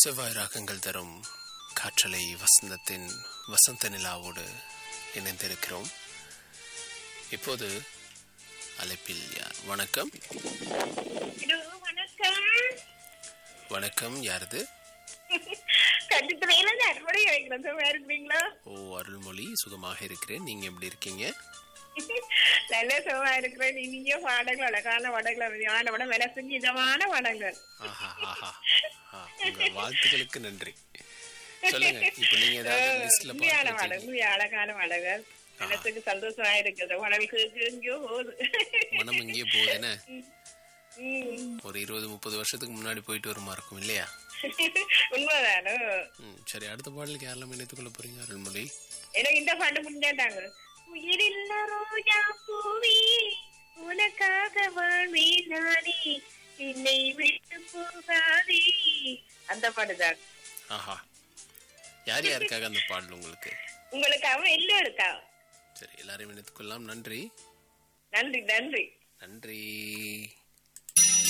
செவ்வாய் ராகங்கள் தரும் காற்றலை வசந்தத்தின் வசந்த நிலாவோடு இணைந்திருக்கிறோம் இப்போது அழைப்பில் யார் வணக்கம் ஹலோ வணக்கம் வணக்கம் யாரது கண்டிப்பா அறுபடை கிடைக்கிறேன் சும்மா இருக்கிறீங்களா ஓ அருள்மொழி சுகமாக இருக்கிறேன் நீங்க எப்படி இருக்கீங்க நல்ல சுகமா இருக்கிறேன் இனிய பாடங்கள் அழகான பாடங்கள் அருமையான படம் விலை இதமான பாடங்கள் ஆஹா ஆஹா ஆ, உங்க வாழ்த்துக்களுக்கு நன்றி சொல்லுங்க இப்ப நீங்க ஏதாவது லிஸ்ட்ல உண்மையான பாடல் பார்த்துருக்கீங்க உண்மையா அழகான பாடங்கள் மனசுக்கு சந்தோஷமா இருக்குது உணவுக்கு எங்கேயோ போகுது மனம் எங்கேயோ போகுதுன்னு ம். ஒரு இருபது முப்பது வருஷத்துக்கு முன்னாடி போயிட்டு வருமா இருக்கும் இல்லையா உண்மைதானோ ம், சரி அடுத்த பாடலுக்கு யாரெல்லாம் இணைத்துக் கொள்ள போறீங்க அருள்மொழி எனக்கு இந்த பாட்டு முடிஞ்சாட்டாங்க உயிரில்ல ரோஜா பூவி உனக்காக வாழ்வேன் நானே என்னை விட்டு போகாதே அந்த பாட்டு தான் ஆஹா யார் யாருக்காக அந்த பாடல் உங்களுக்கு உங்களுக்காக எல்லாம் இருக்கா சரி எல்லாரையும் இணைத்துக் கொள்ளலாம் நன்றி நன்றி நன்றி நன்றி